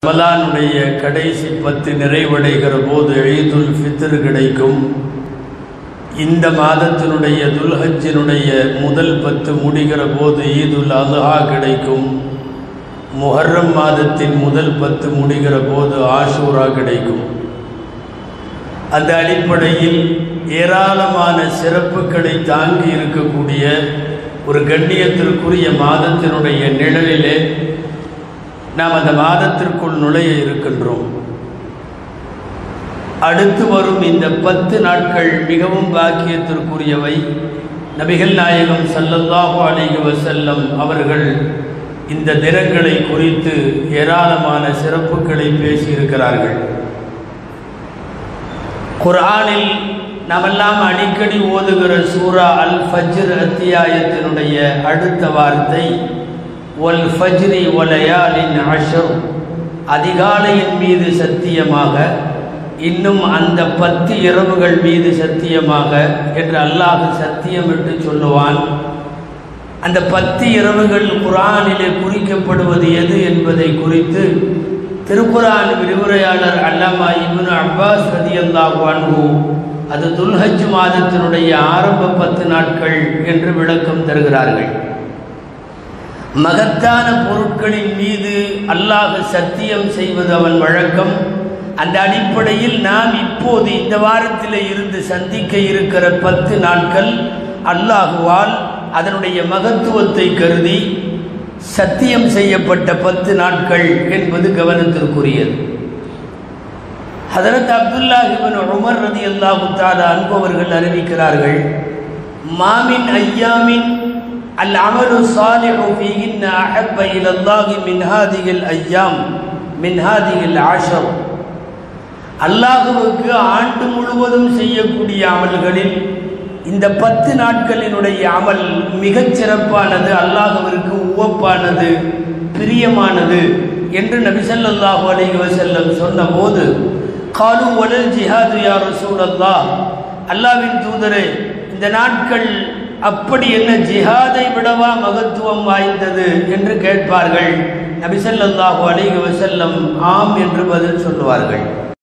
ரமலானுடைய கடைசி பத்து நிறைவடைகிற போது ஈதுல் ஃபித்ர் கிடைக்கும் இந்த மாதத்தினுடைய துல்ஹஜ்ஜினுடைய முதல் பத்து முடிகிற போது ஈதுல் அல்ஹா கிடைக்கும் முஹர்ரம் மாதத்தின் முதல் பத்து முடிகிற போது ஆஷூரா கிடைக்கும் அந்த அடிப்படையில் ஏராளமான சிறப்புகளை தாங்கி இருக்கக்கூடிய ஒரு கண்ணியத்திற்குரிய மாதத்தினுடைய நிழலிலே நாம் அந்த மாதத்திற்குள் நுழைய இருக்கின்றோம் அடுத்து வரும் இந்த பத்து நாட்கள் மிகவும் பாக்கியத்திற்குரியவை நபிகள் நாயகம் சல்லல்லாஹு அலைஹி வஸல்லம் அவர்கள் இந்த தினங்களை குறித்து ஏராளமான சிறப்புகளை பேசியிருக்கிறார்கள் குர்ஆனில் நாமெல்லாம் அடிக்கடி ஓதுகிற சூரா அல் ஃபஜ்ர் அத்தியாயத்தினுடைய அடுத்த வார்த்தை ஒல் ஃபஜ்ரி ஒலயாலின் அஷர் அதிகாலையின் மீது சத்தியமாக இன்னும் அந்த பத்து இரவுகள் மீது சத்தியமாக என்று அல்லாஹ் சத்தியம் என்று சொல்லுவான் அந்த பத்து இரவுகள் குரானிலே குறிக்கப்படுவது எது என்பதை குறித்து திருக்குரான் விரிவுரையாளர் அல்லாமா இப்னு அப்பாஸ் ரதியல்லாஹு அன்ஹு அது துல்ஹஜ் மாதத்தினுடைய ஆரம்ப பத்து நாட்கள் என்று விளக்கம் தருகிறார்கள் மகத்தான பொருட்களின் மீது அல்லாஹ் சத்தியம் செய்வது அவன் வழக்கம் அந்த அடிப்படையில் நாம் இப்போது இந்த வாரத்தில் இருந்து சந்திக்க இருக்கிற பத்து நாட்கள் அல்லாஹுவால் அதனுடைய மகத்துவத்தை கருதி சத்தியம் செய்யப்பட்ட பத்து நாட்கள் என்பது கவனத்திற்குரியது ஹதரத் அப்துல்லா இவன் உமர் ரதி அல்லாஹு தாலா அன்பவர்கள் அறிவிக்கிறார்கள் மாமின் ஐயாமின் அல் அமலு சாலிஹு ஃபீஹின்ன அஹப்ப இலல்லாஹி மின் ஹாதிஹில் ஐயாம் மின் ஹாதிஹில் ஆஷர் அல்லாஹுவுக்கு ஆண்டு முழுவதும் செய்யக்கூடிய அமல்களில் இந்த பத்து நாட்களினுடைய அமல் மிகச் சிறப்பானது அல்லாஹுவிற்கு உவப்பானது பிரியமானது என்று நபிசல்லாஹு அலைஹி வஸல்லம் சொன்னபோது காலு வலல் ஜிஹாது யா ரசூலல்லாஹ் அல்லாவின் தூதரே இந்த நாட்கள் அப்படி என்ன ஜிஹாதை விடவா மகத்துவம் வாய்ந்தது என்று கேட்பார்கள் நபிசல்லாஹு அலைஹி வஸல்லம் ஆம் என்று பதில் சொல்லுவார்கள்